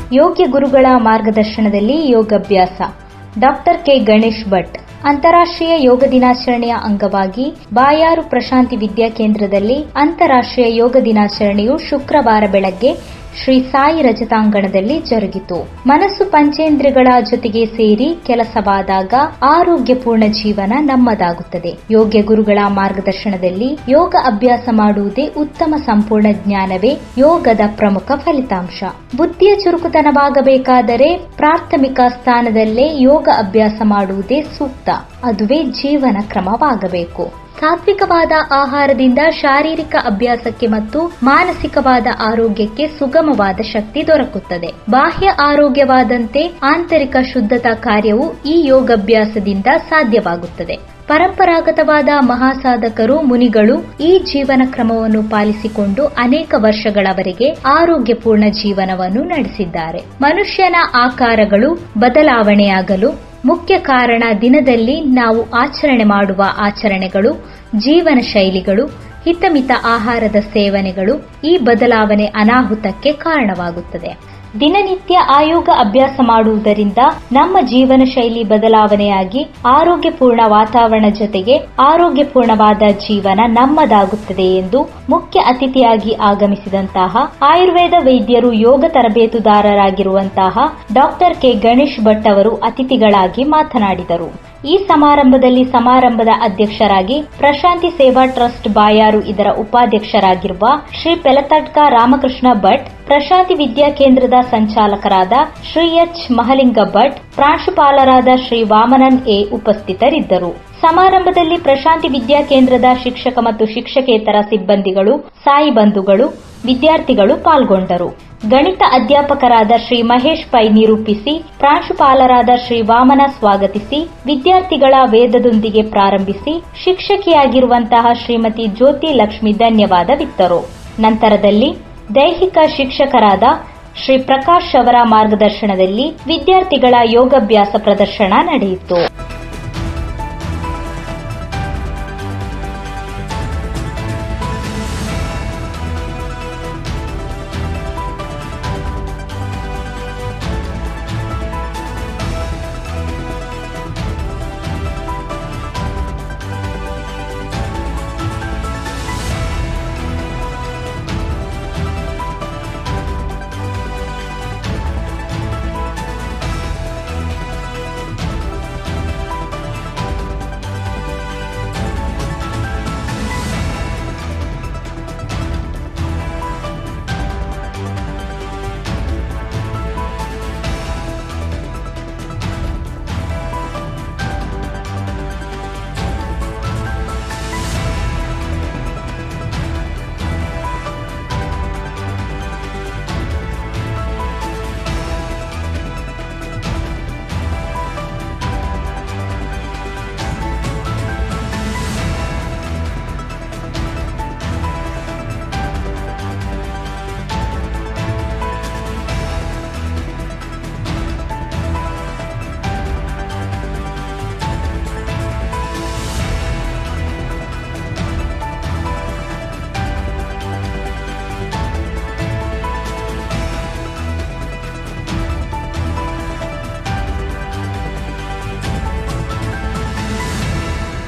ಯೋಗ್ಯ ಗುರುಗಳ ಮಾರ್ಗದರ್ಶನದಲ್ಲಿ ಯೋಗಾಭ್ಯಾಸ ಡಾಕ್ಟರ್ ಕೆ ಗಣೇಶ್ ಭಟ್ ಅಂತಾರಾಷ್ಟ್ರೀಯ ಯೋಗ ದಿನಾಚರಣೆಯ ಅಂಗವಾಗಿ ಬಾಯಾರು ಪ್ರಶಾಂತಿ ವಿದ್ಯಾಕೇಂದ್ರದಲ್ಲಿ ಅಂತಾರಾಷ್ಟ್ರೀಯ ಯೋಗ ದಿನಾಚರಣೆಯು ಶುಕ್ರವಾರ ಬೆಳಗ್ಗೆ ಶ್ರೀ ಸಾಯಿ ರಜತಾಂಗಣದಲ್ಲಿ ಜರುಗಿತು ಮನಸ್ಸು ಪಂಚೇಂದ್ರಿಯಗಳ ಜೊತೆಗೆ ಸೇರಿ ಕೆಲಸವಾದಾಗ ಆರೋಗ್ಯಪೂರ್ಣ ಜೀವನ ನಮ್ಮದಾಗುತ್ತದೆ ಯೋಗ್ಯ ಗುರುಗಳ ಮಾರ್ಗದರ್ಶನದಲ್ಲಿ ಯೋಗ ಅಭ್ಯಾಸ ಮಾಡುವುದೇ ಉತ್ತಮ ಸಂಪೂರ್ಣ ಜ್ಞಾನವೇ ಯೋಗದ ಪ್ರಮುಖ ಫಲಿತಾಂಶ ಬುದ್ಧಿಯ ಚುರುಕುತನವಾಗಬೇಕಾದರೆ ಪ್ರಾಥಮಿಕ ಸ್ಥಾನದಲ್ಲೇ ಯೋಗ ಅಭ್ಯಾಸ ಮಾಡುವುದೇ ಸೂಕ್ತ ಅದುವೇ ಜೀವನ ಕ್ರಮವಾಗಬೇಕು ಸಾತ್ವಿಕವಾದ ಆಹಾರದಿಂದ ಶಾರೀರಿಕ ಅಭ್ಯಾಸಕ್ಕೆ ಮತ್ತು ಮಾನಸಿಕವಾದ ಆರೋಗ್ಯಕ್ಕೆ ಸುಗಮವಾದ ಶಕ್ತಿ ದೊರಕುತ್ತದೆ ಬಾಹ್ಯ ಆರೋಗ್ಯವಾದಂತೆ ಆಂತರಿಕ ಶುದ್ಧತಾ ಕಾರ್ಯವು ಈ ಯೋಗಾಭ್ಯಾಸದಿಂದ ಸಾಧ್ಯವಾಗುತ್ತದೆ ಪರಂಪರಾಗತವಾದ ಮಹಾಸಾಧಕರು ಮುನಿಗಳು ಈ ಜೀವನ ಕ್ರಮವನ್ನು ಪಾಲಿಸಿಕೊಂಡು ಅನೇಕ ವರ್ಷಗಳವರೆಗೆ ಆರೋಗ್ಯಪೂರ್ಣ ಜೀವನವನ್ನು ನಡೆಸಿದ್ದಾರೆ ಮನುಷ್ಯನ ಆಕಾರಗಳು ಬದಲಾವಣೆಯಾಗಲು ಮುಖ್ಯ ಕಾರಣ ದಿನದಲ್ಲಿ ನಾವು ಆಚರಣೆ ಮಾಡುವ ಆಚರಣೆಗಳು ಜೀವನ ಶೈಲಿಗಳು ಹಿತಮಿತ ಆಹಾರದ ಸೇವನೆಗಳು ಈ ಬದಲಾವಣೆ ಅನಾಹುತಕ್ಕೆ ಕಾರಣವಾಗುತ್ತದೆ ದಿನನಿತ್ಯ ಆಯೋಗ ಅಭ್ಯಾಸ ಮಾಡುವುದರಿಂದ ನಮ್ಮ ಜೀವನ ಶೈಲಿ ಬದಲಾವಣೆಯಾಗಿ ಆರೋಗ್ಯಪೂರ್ಣ ವಾತಾವರಣ ಜೊತೆಗೆ ಆರೋಗ್ಯಪೂರ್ಣವಾದ ಜೀವನ ನಮ್ಮದಾಗುತ್ತದೆ ಎಂದು ಮುಖ್ಯ ಅತಿಥಿಯಾಗಿ ಆಗಮಿಸಿದಂತಹ ಆಯುರ್ವೇದ ವೈದ್ಯರು ಯೋಗ ತರಬೇತುದಾರರಾಗಿರುವಂತಹ ಡಾಕ್ಟರ್ ಕೆ ಗಣೇಶ್ ಭಟ್ ಅವರು ಅತಿಥಿಗಳಾಗಿ ಮಾತನಾಡಿದರು ಈ ಸಮಾರಂಭದಲ್ಲಿ ಸಮಾರಂಭದ ಅಧ್ಯಕ್ಷರಾಗಿ ಪ್ರಶಾಂತಿ ಸೇವಾ ಟ್ರಸ್ಟ್ ಬಾಯಾರು ಇದರ ಉಪಾಧ್ಯಕ್ಷರಾಗಿರುವ ಶ್ರೀ ಪೆಲತಡ್ಕ ರಾಮಕೃಷ್ಣ ಭಟ್ ಪ್ರಶಾಂತಿ ವಿದ್ಯಾಕೇಂದ್ರದ ಸಂಚಾಲಕರಾದ ಶ್ರೀ ಎಚ್ ಮಹಲಿಂಗ ಭಟ್ ಪ್ರಾಂಶುಪಾಲರಾದ ಶ್ರೀ ವಾಮನನ್ ಎ ಉಪಸ್ಥಿತರಿದ್ದರು ಸಮಾರಂಭದಲ್ಲಿ ಪ್ರಶಾಂತಿ ವಿದ್ಯಾಕೇಂದ್ರದ ಶಿಕ್ಷಕ ಮತ್ತು ಶಿಕ್ಷಕೇತರ ಸಿಬ್ಬಂದಿಗಳು ಸಾಯಿ ಬಂಧುಗಳು ವಿದ್ಯಾರ್ಥಿಗಳು ಪಾಲ್ಗೊಂಡರು ಗಣಿತ ಅಧ್ಯಾಪಕರಾದ ಶ್ರೀ ಮಹೇಶ್ ಪೈ ನಿರೂಪಿಸಿ ಪ್ರಾಂಶುಪಾಲರಾದ ಶ್ರೀ ವಾಮನ ಸ್ವಾಗತಿಸಿ ವಿದ್ಯಾರ್ಥಿಗಳ ವೇದದೊಂದಿಗೆ ಪ್ರಾರಂಭಿಸಿ ಶಿಕ್ಷಕಿಯಾಗಿರುವಂತಹ ಶ್ರೀಮತಿ ಜ್ಯೋತಿ ಲಕ್ಷ್ಮಿ ಧನ್ಯವಾದವಿತ್ತರು ನಂತರದಲ್ಲಿ ದೈಹಿಕ ಶಿಕ್ಷಕರಾದ ಶ್ರೀ ಪ್ರಕಾಶ್ ಅವರ ಮಾರ್ಗದರ್ಶನದಲ್ಲಿ ವಿದ್ಯಾರ್ಥಿಗಳ ಯೋಗಾಭ್ಯಾಸ ಪ್ರದರ್ಶನ ನಡೆಯಿತು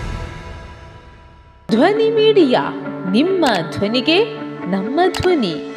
ಧ್ವನಿ ಮೀಡಿಯಾ ನಿಮ್ಮ ಧ್ವನಿಗೆ ನಮ್ಮ ಧ್ವನಿ